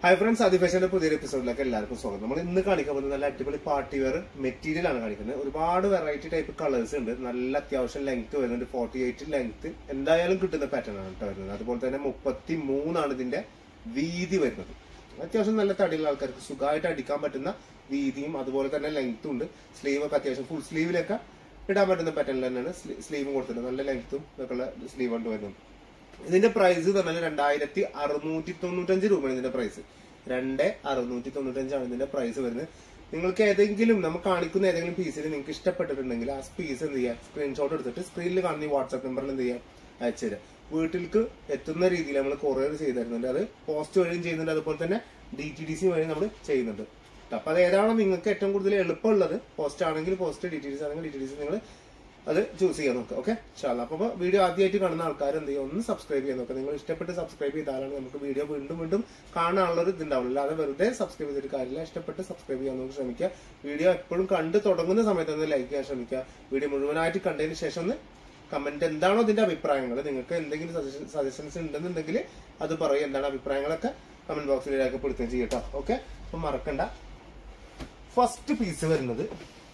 Hi friends ആദിഫാഷന്റെ പുതിയൊരു എപ്പിസോഡിലേക്ക് എല്ലാവർക്കും സ്വാഗതം നമ്മൾ ഇന്ന് കാണിക്കാൻ പോകുന്നത് നല്ല അടിപൊളി പാർട്ടി വെയർ മെറ്റീരിയൽ ആണ് കാണിക്കുന്നത് ഒരുപാട് വെറൈറ്റി ടൈപ്പ് കളേഴ്സ് ഉണ്ട് നല്ല അത്യാവശ്യം ലെങ്ത് വരുന്നുണ്ട് ഫോർട്ടി എയ്റ്റ് ലെങ്ത് എന്തായാലും കിട്ടുന്ന പാറ്റേൺ ആണ് കേട്ടോ വരുന്നത് അതുപോലെ തന്നെ മുപ്പത്തി മൂന്നാണ് ഇതിന്റെ വീതി വരുന്നത് അത്യാവശ്യം നല്ല തടിയുള്ള ആൾക്കാർക്ക് സുഖമായിട്ട് അടിക്കാൻ പറ്റുന്ന വീതിയും അതുപോലെ തന്നെ ലെങ്ത്തും ഉണ്ട് സ്ലീവ് ഒക്കെ അത്യാവശ്യം ഫുൾ സ്ലീവിലൊക്കെ ഇടാൻ പറ്റുന്ന പാറ്റേണിൽ തന്നെയാണ് സ്ലീവും കൊടുത്തിട്ടുണ്ട് നല്ല ലെങ്ത്തും ഒക്കെ ഉള്ള സ്ലീവ് കൊണ്ട് വരുന്നത് ഇതിന്റെ പ്രൈസ് പറഞ്ഞാൽ രണ്ടായിരത്തി അറുന്നൂറ്റി തൊണ്ണൂറ്റഞ്ച് രൂപയാണ് ഇതിന്റെ പ്രൈസ് രണ്ട് അറുന്നൂറ്റി തൊണ്ണൂറ്റഞ്ചാണ് ഇതിന്റെ പ്രൈസ് വരുന്നത് നിങ്ങൾക്ക് ഏതെങ്കിലും നമുക്ക് കാണിക്കുന്ന ഏതെങ്കിലും പീസിൽ നിങ്ങൾക്ക് ഇഷ്ടപ്പെട്ടിട്ടുണ്ടെങ്കിൽ ആ പീസ് എന്ത് ചെയ്യുക സ്ക്രീൻഷോട്ട് എടുത്തിട്ട് സ്ക്രീനിൽ കാണുന്ന ഈ വാട്സാപ്പ് നമ്പറിൽ എന്ത് ചെയ്യുക അയച്ചു തരാം വീട്ടിലേക്ക് എത്തുന്ന രീതിയിൽ നമ്മൾ കൊറിയർ ചെയ്ത് തരുന്നുണ്ട് അത് പോസ്റ്റ് വഴിയും ചെയ്യുന്നുണ്ട് അതുപോലെ തന്നെ ഡി ടി ഡി സി വഴി നമ്മൾ ചെയ്യുന്നുണ്ട് അപ്പൊ അത് ഏതാണോ നിങ്ങൾക്ക് ഏറ്റവും കൂടുതൽ എളുപ്പമുള്ളത് പോസ്റ്റ് ആണെങ്കിൽ post D T D C ആണെങ്കിൽ ഡി ടി ഡി സി നിങ്ങൾ അത് ചൂസ് ചെയ്യാൻ നോക്കുക ഓക്കെ ഷാല അപ്പൊ വീഡിയോ ആദ്യമായിട്ട് കാണുന്ന ആൾക്കാർ എന്ത് ചെയ്യും ഒന്ന് സബ്സ്ക്രൈബ് ചെയ്യാൻ നോക്കുക നിങ്ങൾ ഇഷ്ടപ്പെട്ട് സബ്സ്ക്രൈബ് ചെയ്താലാണ് നമുക്ക് വീഡിയോ വീണ്ടും വീണ്ടും കാണാനുള്ള ഒരു ഇതുണ്ടാവില്ല അല്ലാതെ വെറുതെ സബ്സ്ക്രൈബ് ചെയ്തിട്ട് കാര്യമില്ല ഇഷ്ടപ്പെട്ട് സബ്സ്ക്രൈബ് ചെയ്യാൻ നമുക്ക് ശ്രമിക്കുക വീഡിയോ എപ്പോഴും കണ്ടു തുടങ്ങുന്ന സമയത്ത് ഒന്ന് ലൈക്ക് ചെയ്യാൻ ശ്രമിക്കുക വീഡിയോ മുഴുവനായിട്ട് കണ്ടതിന് ശേഷം ഒന്ന് കമന്റ് എന്താണോ ഇതിന്റെ അഭിപ്രായങ്ങൾ നിങ്ങൾക്ക് എന്തെങ്കിലും സജഷൻസ് ഉണ്ടെന്നുണ്ടെങ്കിൽ അത് പറയും എന്താണ് അഭിപ്രായങ്ങളൊക്കെ കമന്റ് ബോക്സിൽ രേഖപ്പെടുത്തുകയും ചെയ്യട്ടോ ഓക്കെ അപ്പൊ മറക്കണ്ട ഫസ്റ്റ് പീസ് വരുന്നത്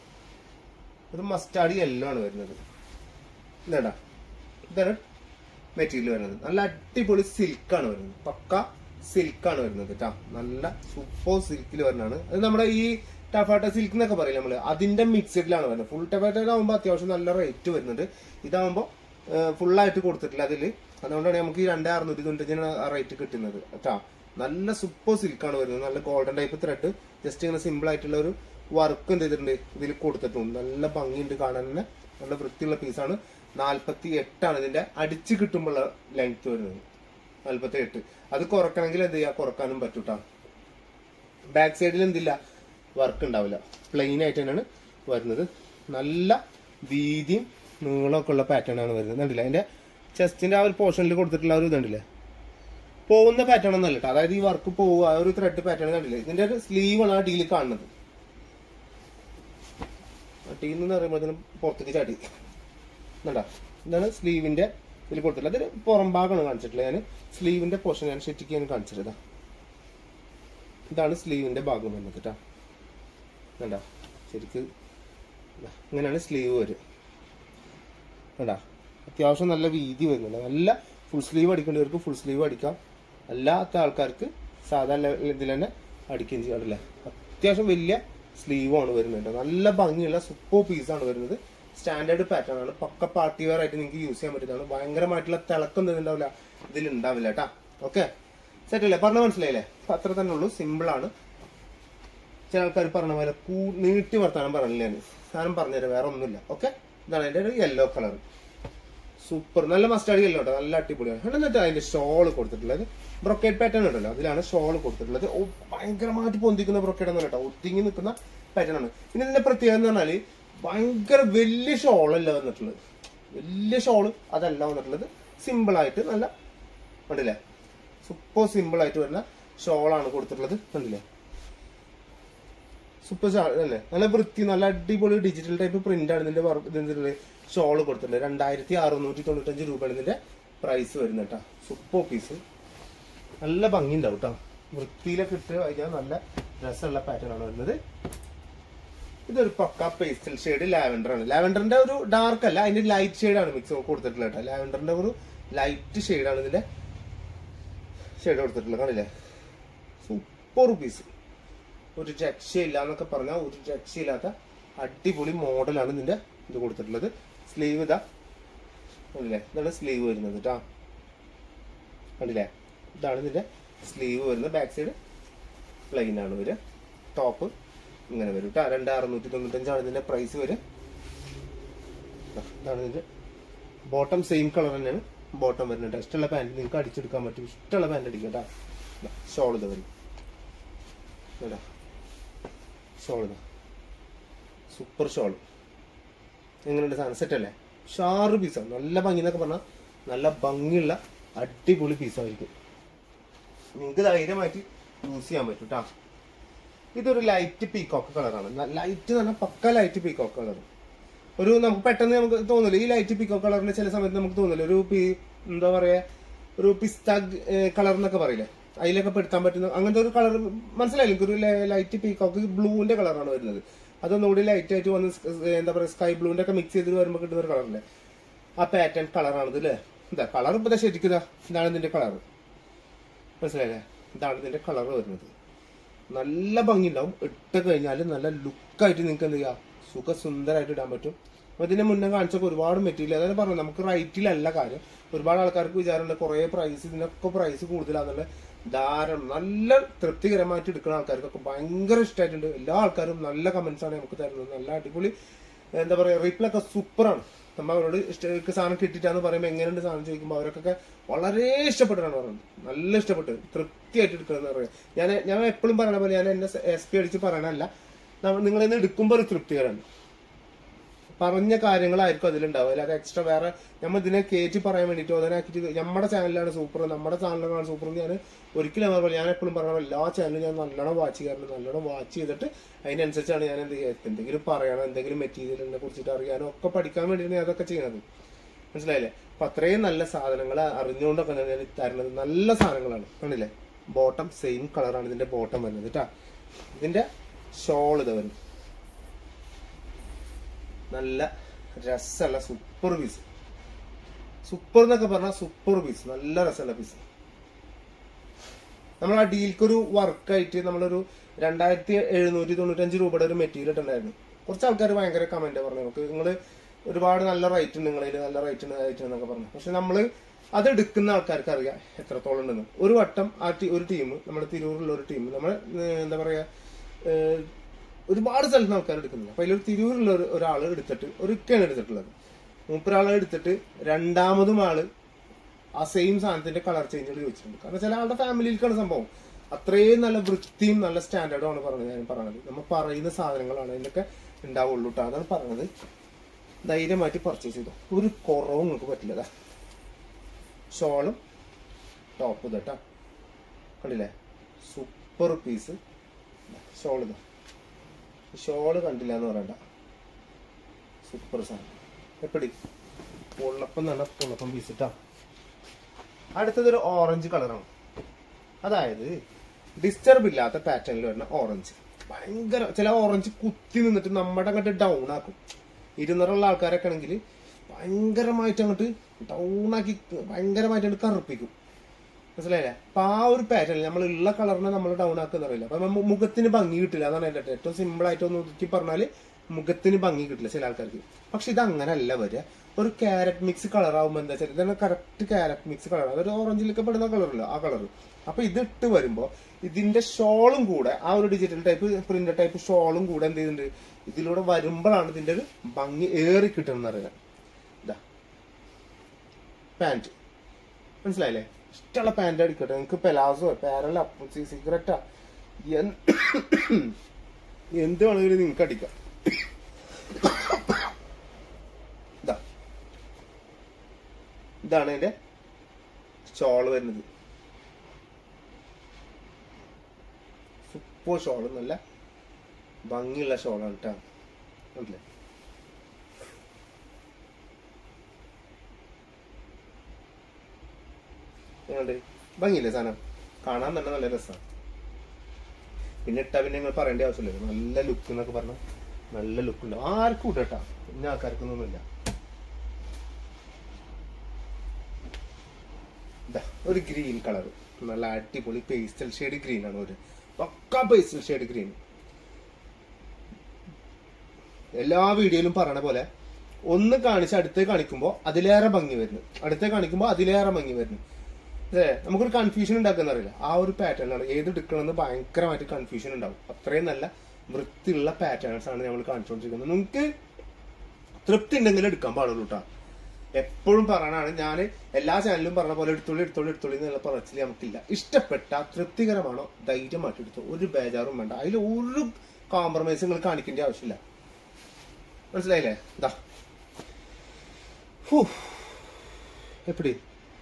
ഇത് മസ്റ്റാർഡ് യെല്ലോ ആണ് വരുന്നത് ഇതാടാ ഇതാണ് മെറ്റീരിയൽ വരുന്നത് നല്ല അടിപൊളി സിൽക്കാണ് വരുന്നത് പക്ക സിൽക്കാണ് വരുന്നത് കേട്ടോ നല്ല സൂപ്പർ സിൽക്കിൽ വരുന്നതാണ് അത് നമ്മുടെ ഈ ടഫാട്ട സിൽക്ക് എന്നൊക്കെ പറയില്ല നമ്മള് അതിന്റെ മിക്സഡിലാണ് വരുന്നത് ഫുൾ ടഫാറ്റയിലാവുമ്പോൾ അത്യാവശ്യം നല്ല റേറ്റ് വരുന്നുണ്ട് ഇതാവുമ്പോൾ ഫുള്ളായിട്ട് കൊടുത്തിട്ടില്ല അതിൽ അതുകൊണ്ടാണ് നമുക്ക് ഈ രണ്ടേ അറുന്നൂറ്റി തൊണ്ണൂറ്റഞ്ചിന് ആ റേറ്റ് കിട്ടുന്നത് കേട്ടോ നല്ല സൂപ്പർ സിൽക്കാണ് വരുന്നത് നല്ല ഗോൾഡൻ ടൈപ്പ് ത്രെഡ് ജസ്റ്റ് ഇങ്ങനെ സിമ്പിൾ ആയിട്ടുള്ള ഒരു വർക്ക് എന്ത് ചെയ്തിട്ടുണ്ട് ഇതിൽ കൊടുത്തിട്ടുണ്ട് നല്ല ഭംഗിയുണ്ട് കാണാൻ തന്നെ നല്ല വൃത്തിയുള്ള പീസാണ് നാൽപ്പത്തി എട്ടാണ് ഇതിന്റെ അടിച്ച് കിട്ടുമ്പോഴുള്ള ലെങ്ത് വരുന്നത് നാൽപ്പത്തി എട്ട് അത് കുറക്കണമെങ്കിൽ എന്ത് ചെയ്യാ കുറക്കാനും പറ്റൂട്ടാ ബാക്ക് സൈഡിൽ എന്തില്ല വർക്ക് ഉണ്ടാവില്ല പ്ലെയിൻ ആയിട്ട് തന്നെയാണ് വരുന്നത് നല്ല വീതിയും നീളമൊക്കെ ഉള്ള പാറ്റേൺ ആണ് വരുന്നത് കണ്ടില്ല അതിന്റെ ചെസ്റ്റിന്റെ ആ ഒരു പോർഷനിൽ കൊടുത്തിട്ടുള്ള ഒരു ഇതുണ്ടല്ലേ പോകുന്ന പാറ്റേൺ ഒന്നല്ല കേട്ടോ അതായത് ഈ വർക്ക് പോവുക ആ ഒരു ത്രെഡ് പാറ്റേൺ കണ്ടില്ലേ ഇതിന്റെ ഒരു സ്ലീവ് ആണ് ആ ഡീൽ കാണുന്നത് അടിയിൽ നിന്ന് പറയുമ്പോഴത്തേനും പുറത്തേക്ക് ചാടി എന്താ ഇതാണ് സ്ലീവിന്റെ ഇതിൽ കൊടുത്തിട്ടുള്ളത് അതൊരു പുറം ഭാഗമാണ് കാണിച്ചിട്ടുള്ളത് ഞാൻ സ്ലീവിന്റെ പോർഷൻ ഞാൻ ഷെറ്റിക്ക് ഞാൻ കാണിച്ചിട്ട് ഇതാണ് സ്ലീവിന്റെ ഭാഗം വന്നത് കേട്ടോ കണ്ടാ ശരിക്ക് ദാ ഇങ്ങനെയാണ് സ്ലീവ് വരിക കണ്ടാ അത്യാവശ്യം നല്ല വീതി വരുന്നുണ്ട് നല്ല ഫുൾ സ്ലീവ് അടിക്കേണ്ടവർക്ക് ഫുൾ സ്ലീവ് അടിക്കാം അല്ലാത്ത ആൾക്കാർക്ക് സാധാരണ ഇതിൽ തന്നെ അടിക്കുകയും ചെയ്യാറില്ല അത്യാവശ്യം വലിയ സ്ലീവാണ് വരുന്നത് നല്ല ഭംഗിയുള്ള സൂപ്പർ പീസാണ് വരുന്നത് സ്റ്റാൻഡേർഡ് പാറ്റേൺ ആണ് പക്ക പാർട്ടി വെയർ ആയിട്ട് നിങ്ങൾക്ക് യൂസ് ചെയ്യാൻ പറ്റുന്നതാണ് ഭയങ്കരമായിട്ടുള്ള തിളക്കം ഉണ്ടാവില്ല ഇതിൽ ഉണ്ടാവില്ല കേട്ടാ ഓക്കെ സെറ്റ് അല്ലേ പറഞ്ഞ മനസ്സിലായില്ലേ അപ്പൊ അത്ര തന്നെ ഉള്ളൂ സിമ്പിൾ ആണ് ചില ആൾക്കാർ പറഞ്ഞ പോലെ കൂ നീട്ടി വർത്താനം പറഞ്ഞില്ല ഞാൻ സാധനം പറഞ്ഞുതരാം വേറെ ഒന്നുമില്ല ഓക്കെ ഇതാണ് അതിന്റെ ഒരു യെല്ലോ കളർ സൂപ്പർ നല്ല മസ്റ്റാർഡ് യെല്ലോ കേട്ടോ നല്ല അടിപൊളിയാണ് എന്നിട്ട് അതിന്റെ ഷോള് കൊടുത്തിട്ടുള്ളത് ബ്രൊക്കേഡ് പാറ്റേൺ ഉണ്ടല്ലോ അതിലാണ് ഷോള് കൊടുത്തിട്ടുള്ളത് ഓ, ഭയങ്കരമായിട്ട് പൊന്തിക്കുന്ന ബ്രൊക്കേഡ് എന്ന് കേട്ടോ ഒതുങ്ങി നിൽക്കുന്ന പാറ്റേൺ ആണ് പിന്നെ ഇതിന്റെ പ്രത്യേകത എന്ന് പറഞ്ഞാല് ഭയങ്കര വലിയ ഷോളല്ല വന്നിട്ടുള്ളത് വലിയ ഷോള് അതല്ല വന്നിട്ടുള്ളത് സിമ്പിൾ ആയിട്ട് നല്ല കണ്ടില്ലേ സൂപ്പർ സിമ്പിൾ ആയിട്ട് വരുന്ന ഷോളാണ് കൊടുത്തിട്ടുള്ളത് കണ്ടില്ലേ സൂപ്പർ അല്ലേ നല്ല വൃത്തി നല്ല അടിപൊളി ഡിജിറ്റൽ ടൈപ്പ് പ്രിന്റ് ആണ് ഇതിന്റെ വർക്ക് ഇതിന്റെ ഷോള് കൊടുത്തിട്ടുണ്ട് രണ്ടായിരത്തി അറുന്നൂറ്റി തൊണ്ണൂറ്റഞ്ച് രൂപയാണ് ഇതിന്റെ പ്രൈസ് വരുന്നത് കേട്ടോ സൂപ്പർ പീസ് നല്ല ഭംഗി ഉണ്ടാവും കേട്ടോ വൃത്തിയിലൊക്കെ ഇട്ട് കഴിഞ്ഞാൽ നല്ല രസമുള്ള പാറ്റേൺ ആണ് വരുന്നത് ഇതൊരു പക്ക പേസ്റ്റൽ ഷെയ്ഡ് ലാവൻഡർ ആണ് ലാവൻഡറിന്റെ ഒരു ഡാർക്ക് അല്ല അതിന്റെ ലൈറ്റ് ഷെയ്ഡ് ആണ് മിക്സ് കൊടുത്തിട്ടുള്ളത് കേട്ടോ ലാവൻഡറിന്റെ ഒരു ലൈറ്റ് ഷെയ്ഡാണ് ഇതിന്റെ ഷെയ്ഡ് കൊടുത്തിട്ടുള്ളത് കാണില്ലേ സൂപ്പർ പീസ് ഒരു രക്ഷയില്ല എന്നൊക്കെ പറഞ്ഞാൽ ഒരു രക്ഷയില്ലാത്ത അടിപൊളി മോഡലാണ് ഇതിന്റെ ഇത് കൊടുത്തിട്ടുള്ളത് സ്ലീവ് ഇതാ കണ്ടില്ലേ ഇതാണ് സ്ലീവ് വരുന്നത് കേട്ടോ കണ്ടില്ലേ ഇതാണ് ഇതിന്റെ സ്ലീവ് വരുന്നത് ബാക്ക് സൈഡ് പ്ലെയിൻ ആണ് വരിക ടോപ്പ് ഇങ്ങനെ വരും കേട്ടോ രണ്ട് അറുന്നൂറ്റി തൊണ്ണൂറ്റഞ്ചാണ് ഇതിന്റെ പ്രൈസ് വരിക ദാ, ഇതാണ് ഇതിന്റെ ബോട്ടം സെയിം കളർ തന്നെയാണ് ബോട്ടം വരുന്നുണ്ട് ഇഷ്ടമുള്ള പാൻറ് നിങ്ങൾക്ക് അടിച്ചെടുക്കാൻ പറ്റും ഇഷ്ടമുള്ള പാൻറ് അടിക്കാം കേട്ടോ ഷോൾ ഇത് വരും കേട്ടോ ഷോൾ ഇതാ സൂപ്പർ ഷോൾ എങ്ങനെയുണ്ട് സാധനം സെറ്റ് അല്ലേ ഷാറ് പീസാണ് നല്ല ഭംഗി എന്നൊക്കെ പറഞ്ഞാൽ നല്ല ഭംഗിയുള്ള അടിപൊളി പീസായിരിക്കും നിങ്ങൾക്ക് ധൈര്യമായിട്ട് യൂസ് ചെയ്യാൻ പറ്റും കേട്ടോ ഇതൊരു ലൈറ്റ് പീക്കോക്ക് കളറാണ് ലൈറ്റ് എന്ന് പറഞ്ഞാൽ പക്ക ലൈറ്റ് പീക്കോക്ക് കളർ ഒരു നമുക്ക് പെട്ടെന്ന് നമുക്ക് തോന്നില്ല ഈ ലൈറ്റ് പീക്കോക്ക് കളറിന് ചില സമയത്ത് നമുക്ക് തോന്നില്ല ഒരു പി എന്താ പറയാ ഒരു പിസ്ത കളർ എന്നൊക്കെ പറയില്ലേ അതിലൊക്കെ പെടുത്താൻ പറ്റുന്ന അങ്ങനത്തെ ഒരു കളർ മനസ്സിലായില്ലേ എനിക്കൊരു ലൈറ്റ് പീക്കോക്ക് ബ്ലൂവിന്റെ കളറാണ് വരുന്നത് അതൊന്നുകൂടി ലൈറ്റ് ആയിട്ട് വന്ന് സ്- എന്താ പറയുക സ്കൈ ബ്ലൂവിന്റെ ഒക്കെ മിക്സ് ചെയ്ത് വരുമ്പോൾ കിട്ടുന്ന ഒരു കളറല്ലേ ആ പാറ്റേൺ കളറാണിത് അല്ലേ ഇതാ കളർ ഇപ്പൊ ദാ ശരിക്കും ഇതാ ഇതാണ് ഇതിന്റെ കളർ മനസ്സിലായില്ലേ ഇതാണ് ഇതിന്റെ കളർ വരുന്നത് നല്ല ഭംഗി ഉണ്ടാവും ഇട്ട് കഴിഞ്ഞാൽ നല്ല ലുക്കായിട്ട് നിങ്ങൾക്ക് എന്ത് ചെയ്യാം സുഖ സുന്ദരമായിട്ട് ഇടാൻ പറ്റും അപ്പൊ ഇതിന്റെ മുന്നേ കാണിച്ചപ്പോൾ ഒരുപാട് മെറ്റീരിയൽ അതാണ് പറഞ്ഞു നമുക്ക് റൈറ്റിലല്ല കാര്യം ഒരുപാട് ആൾക്കാർക്ക് വിചാരമുണ്ട് കുറെ പ്രൈസ് ഇതിനൊക്കെ പ്രൈസ് കൂടുതലാന്നുള്ള ധാരാളം നല്ല തൃപ്തികരമായിട്ട് എടുക്കുന്ന ആൾക്കാർക്കൊക്കെ ഭയങ്കര ഇഷ്ടമായിട്ടുണ്ട് എല്ലാ ആൾക്കാരും നല്ല കമന്റ്സ് ആണ് നമുക്ക് തരുന്നത് നല്ല അടിപൊളി എന്താ പറയാ റിപ്ലൈ ഒക്കെ സൂപ്പറാണ് നമ്മ അവരോട് ഇഷ്ട സാധനം കിട്ടിയിട്ടാന്ന് പറയുമ്പോൾ എങ്ങനെയുണ്ട് സാധനം ചോദിക്കുമ്പോൾ അവർക്കൊക്കെ വളരെ ഇഷ്ടപ്പെട്ടാണ് പറയുന്നത് നല്ല ഇഷ്ടപ്പെട്ട് തൃപ്തിയായിട്ട് എടുക്കണമെന്ന് പറയാം ഞാൻ ഞാൻ എപ്പോഴും പറയണ പോലെ ഞാൻ എന്നെ എസ് പി അടിച്ച് പറയണല്ല നിങ്ങൾ ഇന്ന് എടുക്കുമ്പോൾ ഒരു തൃപ്തികരമാണ് പറഞ്ഞ കാര്യങ്ങളായിരിക്കും അതിലുണ്ടാവുക അല്ലാതെ എക്സ്ട്രാ വേറെ നമ്മൾ ഇതിനെ കയറ്റി പറയാൻ വേണ്ടിയിട്ടോ അതിനാക്കിയിട്ട് നമ്മുടെ ചാനലാണ് സൂപ്പർ നമ്മുടെ ചാനലാണ് സൂപ്പർ എന്ന് ഞാൻ ഒരിക്കലും ഞാൻ പറയില്ല. ഞാൻ എപ്പോഴും പറഞ്ഞ പോലെ എല്ലാ ചാനലും ഞാൻ നല്ലോണം വാച്ച് ചെയ്യാറുണ്ട് നല്ലോണം വാച്ച് ചെയ്തിട്ട് അതിനനുസരിച്ചാണ് ഞാൻ എന്ത് ചെയ്യുക എന്തെങ്കിലും പറയണം എന്തെങ്കിലും മെറ്റീരിയലിനെ കുറിച്ചിട്ട് അറിയാനോ ഒക്കെ പഠിക്കാൻ വേണ്ടിയിട്ടാണ് ഞാൻ അതൊക്കെ ചെയ്യുന്നത് മനസ്സിലായില്ലേ അപ്പൊ അത്രയും നല്ല സാധനങ്ങൾ അറിഞ്ഞുകൊണ്ടൊക്കെ ഞാൻ ഈ തരുന്നത് നല്ല സാധനങ്ങളാണ് കണ്ടില്ലേ ബോട്ടം സെയിം കളറാണ് ഇതിന്റെ ബോട്ടം വരുന്നത് കേട്ടാ ഇതിന്റെ ഷോൾ ഇത് വരുന്നത് നല്ല രസമുള്ള സൂപ്പർ പീസ് സൂപ്പർ എന്നൊക്കെ പറഞ്ഞാൽ സൂപ്പർ പീസ് നല്ല രസമുള്ള പീസ് നമ്മൾ ആ ഡീൽക്കൊരു വർക്കായിട്ട് നമ്മളൊരു രണ്ടായിരത്തി എഴുന്നൂറ്റി തൊണ്ണൂറ്റഞ്ച് രൂപയുടെ ഒരു മെറ്റീരിയൽ ഇട്ടുണ്ടായിരുന്നു കുറച്ച് ആൾക്കാർ ഭയങ്കര കമന്റ് പറഞ്ഞു നമുക്ക് നിങ്ങൾ ഒരുപാട് നല്ല റേറ്റ് ഉണ്ട് നിങ്ങളിൽ നല്ല റേറ്റ് ഉണ്ട് റേറ്റ് എന്നൊക്കെ പറഞ്ഞു പക്ഷെ നമ്മൾ അത് എടുക്കുന്ന ആൾക്കാർക്ക് അറിയാം എത്രത്തോളം ഉണ്ടെന്ന് ഒരു വട്ടം ആ ടീ- ഒരു ടീം നമ്മുടെ തിരൂരിലുള്ള ഒരു ടീം നമ്മൾ എന്താ പറയാ ഏഹ്, ഒരുപാട് സ്ഥലത്ത് നിന്ന് ആൾക്കാർ എടുക്കുന്നില്ല അപ്പൊ അതിലൊരു തിരൂരിലുള്ള ഒരു ഒരാൾ എടുത്തിട്ട് ഒരു ഇക്കയാണ് എടുത്തിട്ടുള്ളത് മൂപ്പരാളെ എടുത്തിട്ട് രണ്ടാമതും ആള് ആ സെയിം സാധനത്തിന്റെ കളർ ചേഞ്ചുകൾ ചോദിച്ചിട്ടുണ്ട് കാരണം ചില ആളുടെ ഫാമിലിയിലേക്കാണ് സംഭവം അത്രയും നല്ല വൃത്തിയും നല്ല സ്റ്റാൻഡേർഡും ആണ് പറഞ്ഞത് ഞാൻ പറഞ്ഞത് നമ്മൾ പറയുന്ന സാധനങ്ങളാണ് ഇതിനൊക്കെ ഉണ്ടാവുള്ളൂ കേട്ടോ അതാണ് പറഞ്ഞത് ധൈര്യമായിട്ട് പർച്ചേസ് ചെയ്തു ഒരു കുറവും നിങ്ങൾക്ക് പറ്റില്ല ദാ. ഷോളും ടോപ്പ് ഇതട്ടാ കണ്ടില്ലേ സൂപ്പർ പീസ് ഷോൾ ഇതാ ഷോള് കണ്ടില്ല എന്ന് പറയണ്ട സൂപ്പർ സാധനം എപ്പടി പൊള്ളപ്പം നല്ല പൊള്ളപ്പം പീസ് ഇട്ടാ അടുത്തത് ഒരു ഓറഞ്ച് കളറാണ് അതായത് ഡിസ്റ്റർബ് ഇല്ലാത്ത പാറ്റേണിൽ വരുന്ന ഓറഞ്ച് ഭയങ്കര ചില ഓറഞ്ച് കുത്തി നിന്നിട്ട് നമ്മുടെ അങ്ങോട്ട് ഡൗൺ ആക്കും ഇരുന്നൂറുള്ള ആൾക്കാരൊക്കെ ആണെങ്കിൽ ഭയങ്കരമായിട്ട് അങ്ങോട്ട് ഡൗൺ ആക്കി ഭയങ്കരമായിട്ട് അങ്ങോട്ട് കറുപ്പിക്കും മനസ്സിലായില്ലേ അപ്പൊ ആ ഒരു പാറ്റേൺ നമ്മൾ ഉള്ള കളറിനെ നമ്മൾ ഡൗൺ ആക്കുന്ന അറിയില്ല അപ്പൊ നമ്മ മുഖത്തിന് ഭംഗി കിട്ടില്ല അതാണ് എന്റെ ഏറ്റവും സിമ്പിൾ ആയിട്ട് ഒന്ന് ഒതുക്കി പറഞ്ഞാല് മുഖത്തിന് ഭംഗി കിട്ടില്ല ചില ആൾക്കാർക്ക് പക്ഷെ ഇത് അങ്ങനല്ല വരിക ഒരു ക്യാരറ്റ് മിക്സ് കളർ ആവുമ്പോൾ എന്താ വെച്ചാൽ ഇതാണ് കറക്റ്റ് ക്യാരറ്റ് മിക്സ് കളറാണ് അതൊരു ഓറഞ്ചിലൊക്കെ പെടുന്ന കളറല്ലോ ആ കളർ അപ്പൊ ഇത് ഇട്ട് വരുമ്പോ ഇതിന്റെ ഷോളും കൂടെ ആ ഒരു ഡിജിറ്റൽ ടൈപ്പ് പ്രിന്റ് ടൈപ്പ് ഷോളും കൂടെ എന്ത് ചെയ്യുന്നുണ്ട് ഇതിലൂടെ വരുമ്പോഴാണ് ഇതിന്റെ ഒരു ഭംഗി ഏറി കിട്ടണം അറിയാം ഇതാ പാന്റ് മനസ്സിലായില്ലേ ഇഷ്ടമുള്ള പാന്റ് അടിക്കട്ടെ നിങ്ങൾക്ക് പെലാസോ പാരല സിഗരറ്റാ എന്ത് വേണമെങ്കിലും നിങ്ങൾക്ക് അടിക്കാം ഇതാ ഇതാണ് അതിന്റെ ഷോള് വരുന്നത് സൂപ്പർ ഷോള് നല്ല ഭംഗിയുള്ള ഷോളാണ് കേട്ടോ കണ്ടില്ലേ എങ്ങനെയുണ്ട്? ഭംഗിയില്ലേ സാധനം കാണാൻ തന്നെ നല്ല രസമാണ് പിന്നെ ഇട്ടാ പിന്നെ നിങ്ങൾ പറയേണ്ട ആവശ്യമില്ല നല്ല ലുക്ക് എന്നൊക്കെ പറഞ്ഞാൽ നല്ല ലുക്ക് ഉണ്ട് ആർക്കും ഇട്ടട്ടാ ഇന്ന ആൾക്കാർക്കൊന്നുമില്ല ഇതാ ഒരു ഗ്രീൻ കളർ നല്ല അടിപൊളി പേസ്റ്റൽ ഷെയ്ഡ് ഗ്രീൻ ആണ് ഒരു പക്ക പേസ്റ്റൽ ഷെയ്ഡ് ഗ്രീൻ എല്ലാ വീഡിയോയിലും പറയണ പോലെ ഒന്ന് കാണിച്ച് അടുത്തേ കാണിക്കുമ്പോൾ അതിലേറെ ഭംഗി വരുന്നു അടുത്തേ കാണിക്കുമ്പോൾ അതിലേറെ ഭംഗി വരുന്നു അതെ നമുക്കൊരു കൺഫ്യൂഷൻ ഉണ്ടാക്കുന്ന അറിയില്ല ആ ഒരു പാറ്റേണാണ് ഏത് എടുക്കണമെന്ന് ഭയങ്കരമായിട്ട് കൺഫ്യൂഷൻ ഉണ്ടാവും അത്രയും നല്ല വൃത്തിയുള്ള പാറ്റേൺസ് ആണ് നമ്മൾ കാണിച്ചുകൊണ്ടിരിക്കുന്നത് നിങ്ങൾക്ക് തൃപ്തി ഉണ്ടെങ്കിൽ എടുക്കാൻ പാടുള്ളൂ കേട്ടോ എപ്പോഴും പറയണാണ് ഞാൻ എല്ലാ ചാനലിലും പറഞ്ഞ പോലെ എടുത്തോളി എടുത്തോളി എടുത്തോളി എന്നുള്ള പറച്ചിൽ നമുക്കില്ല ഇഷ്ടപ്പെട്ട തൃപ്തികരമാണോ ധൈര്യമായിട്ട് എടുത്തു ഒരു ബേജാറും വേണ്ട അതിൽ ഒരു കോംപ്രമൈസ് നിങ്ങൾ കാണിക്കേണ്ട ആവശ്യമില്ല മനസ്സിലായില്ലേ ഇതാ ഹൂ. എപ്പിടി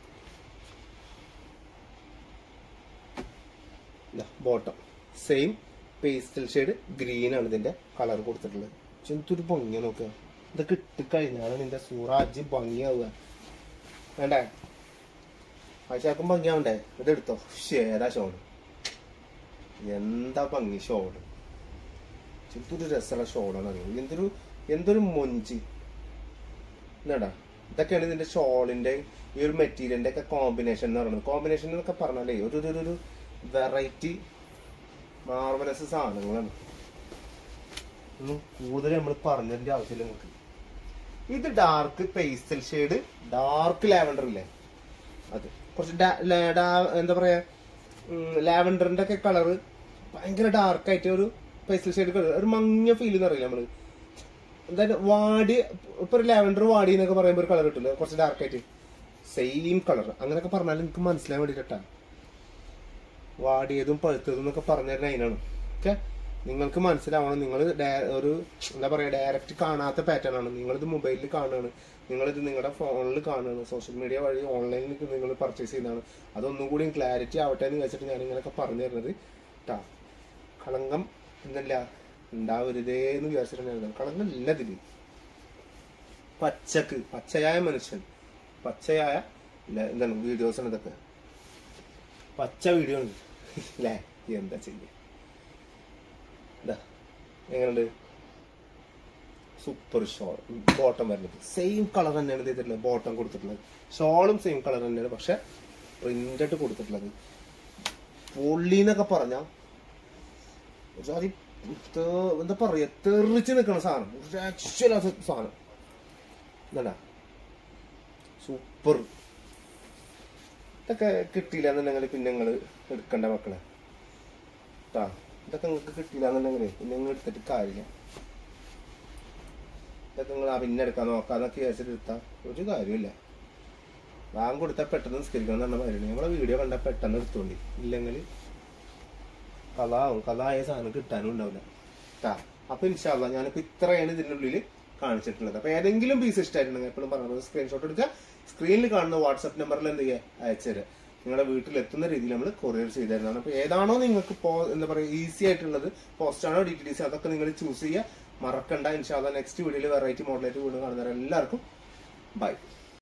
bottom same pastel shade green ആണ് ഇതിന്റെ കളർ കൊടുത്തിട്ടുള്ളത് പക്ഷെ എന്തൊരു ഭംഗിയാ നോക്കുക ഇതൊക്കെ ഇട്ട് കഴിഞ്ഞാണ് നിന്റെ സൂറാജ് ഭംഗിയാവുക വേണ്ടേ ആയിഷാക്കും ഭംഗിയാവണ്ടേ ഇതെടുത്തോ ശ്ശേ, ഏതാ ഷോള് എന്താ ഭംഗി ഷോള് എന്തൊരു രസമുള്ള ഷോളാണ് അറിയോ എന്തൊരു എന്തൊരു മൊഞ്ചി എന്നാടാ ഇതൊക്കെയാണ് ഇതിന്റെ ഷോളിന്റെ ഈ ഒരു മെറ്റീരിയലിന്റെ ഒക്കെ കോമ്പിനേഷൻ എന്ന് പറയുന്നത് കോമ്പിനേഷൻ എന്നൊക്കെ പറഞ്ഞാലേ ഒരു ഒരു- ഒരു വെറൈറ്റി മാർവലസ് സാധനങ്ങളാണ് ഒന്നും കൂടുതൽ നമ്മൾ പറഞ്ഞതിന്റെ ആവശ്യമില്ല നിങ്ങൾക്ക് ഇത് dark pastel shade dark lavender ഇല്ലേ അത് കുറച്ച് ഡാ- ലാ- ഡാ- എന്താ പറയാ ലാവൻഡറിന്റെ ഒക്കെ കളറ് ഭയങ്കര ഡാർക്ക് ആയിട്ട് ഒരു പേസ്റ്റൽ ഷെയ്ഡ് കളർ ഒരു മഞ്ഞ ഫീൽ എന്ന് അറിയില്ല നമ്മള് എന്തായാലും വാടി ഇപ്പൊ ഒരു ലാവൻഡർ വാടി എന്നൊക്കെ പറയുമ്പോൾ ഒരു കളർ കിട്ടില്ല കുറച്ച് ഡാർക്ക് ആയിട്ട് സെയിം കളർ അങ്ങനെയൊക്കെ പറഞ്ഞാൽ എനിക്ക് മനസ്സിലാൻ വേണ്ടിട്ടാ വാടിയതും പഴുത്തതും എന്നൊക്കെ പറഞ്ഞു തരുന്ന അതിനാണ് ഓക്കെ നിങ്ങൾക്ക് മനസ്സിലാവണം നിങ്ങൾ ഒരു എന്താ പറയാ ഡയറക്റ്റ് കാണാത്ത പാറ്റേൺ ആണ് നിങ്ങളിത് മൊബൈലിൽ കാണുകയാണ് നിങ്ങളിത് നിങ്ങളുടെ ഫോണിൽ കാണുകയാണ് സോഷ്യൽ മീഡിയ വഴി ഓൺലൈനിൽ നിങ്ങൾ പർച്ചേസ് ചെയ്യുന്നതാണ് അതൊന്നും കൂടി ക്ലാരിറ്റി ആവട്ടെ എന്ന് വെച്ചിട്ട് ഞാൻ ഇങ്ങനെയൊക്കെ പറഞ്ഞു തരുന്നത് കേട്ടാ കളങ്കം എന്നല്ല ഉണ്ടാവരുതേ എന്ന് വിചാരിച്ചിട്ടാണ് എഴുതാം കളങ്കം ഇല്ല ഇതില് പച്ചക്ക് പച്ചയായ മനുഷ്യൻ പച്ചയായ ഇല്ല, എന്താണ് വീഡിയോസ് ആണ് ഇതൊക്കെ പച്ച വീഡിയോ ആണ് അല്ലേ എന്താ ചെയ്യ ഇതാ എങ്ങനെയുണ്ട് സൂപ്പർ ഷോൾ ബോട്ടം വരുന്നത് സെയിം കളർ തന്നെയാണ് ഇത് ചെയ്തിട്ടുള്ളത് ബോട്ടം കൊടുത്തിട്ടുള്ളത് ഷോളും സെയിം കളർ തന്നെയാണ് പക്ഷെ പ്രിന്റഡ് കൊടുത്തിട്ടുള്ളത് പൊള്ളി എന്നൊക്കെ പറഞ്ഞ എന്താ പറയാ തെറിച്ച് നിൽക്കുന്ന സാധനം ഒരു രക്ഷയില്ലാത്ത സാധനം എന്താ സൂപ്പർ ഇതൊക്കെ കിട്ടിയില്ല എന്നുണ്ടെങ്കിൽ പിന്നെ നിങ്ങൾ എടുക്കണ്ട മക്കളെ കേട്ടാ ഇതൊക്കെ നിങ്ങൾക്ക് കിട്ടിയില്ല എന്നുണ്ടെങ്കിൽ പിന്നെ നിങ്ങൾ എടുത്തിട്ട് കാര്യമില്ല ഇതൊക്കെ നിങ്ങൾ ആ പിന്നെ എടുക്കാൻ നോക്കാന്നൊക്കെ വിചാരിച്ചിട്ട് എടുത്താൽ ഒരു കാര്യമില്ല ബാങ്ക് കൊടുത്താൽ പെട്ടെന്ന് നിസ്കരിക്കണം എന്ന് പറഞ്ഞ മാതിരി നമ്മളെ വീഡിയോ കണ്ടാൽ പെട്ടെന്ന് എടുത്തോണ്ടി ഇല്ലെങ്കിൽ കലാവും കലായ സാധനം കിട്ടാനും ഉണ്ടാവില്ല കേട്ടാ അപ്പൊ ഇൻഷാല്ല ഞാനിപ്പോ ഇത്രയാണ് ഇതിനുള്ളിൽ കാണിച്ചിട്ടുള്ളത് അപ്പൊ ഏതെങ്കിലും പീസ് ഇഷ്ടമായിട്ടുണ്ടെങ്കിൽ എപ്പോഴും പറഞ്ഞത് സ്ക്രീൻഷോട്ട് എടുക്കുക സ്ക്രീനിൽ കാണുന്ന വാട്സ്ആപ്പ് നമ്പറിൽ എന്ത് ചെയ്യുക അയച്ചുതരാം നിങ്ങളുടെ വീട്ടിൽ എത്തുന്ന രീതിയിൽ നമ്മൾ കൊറിയർ ചെയ്തു തരുന്നതാണ് അപ്പൊ ഏതാണോ നിങ്ങൾക്ക് പോ എന്താ പറയുക ഈസി ആയിട്ടുള്ളത് പോസ്റ്റ് ആണോ ഡി ടി ഡി സി അതൊക്കെ നിങ്ങൾ ചൂസ് ചെയ്യുക മറക്കണ്ട ഇൻഷാല്ല നെക്സ്റ്റ് വീഡിയോയിൽ വെറൈറ്റി മോഡലായിട്ട് വീണ്ടും കാണുന്നവരെല്ലാവർക്കും ബൈ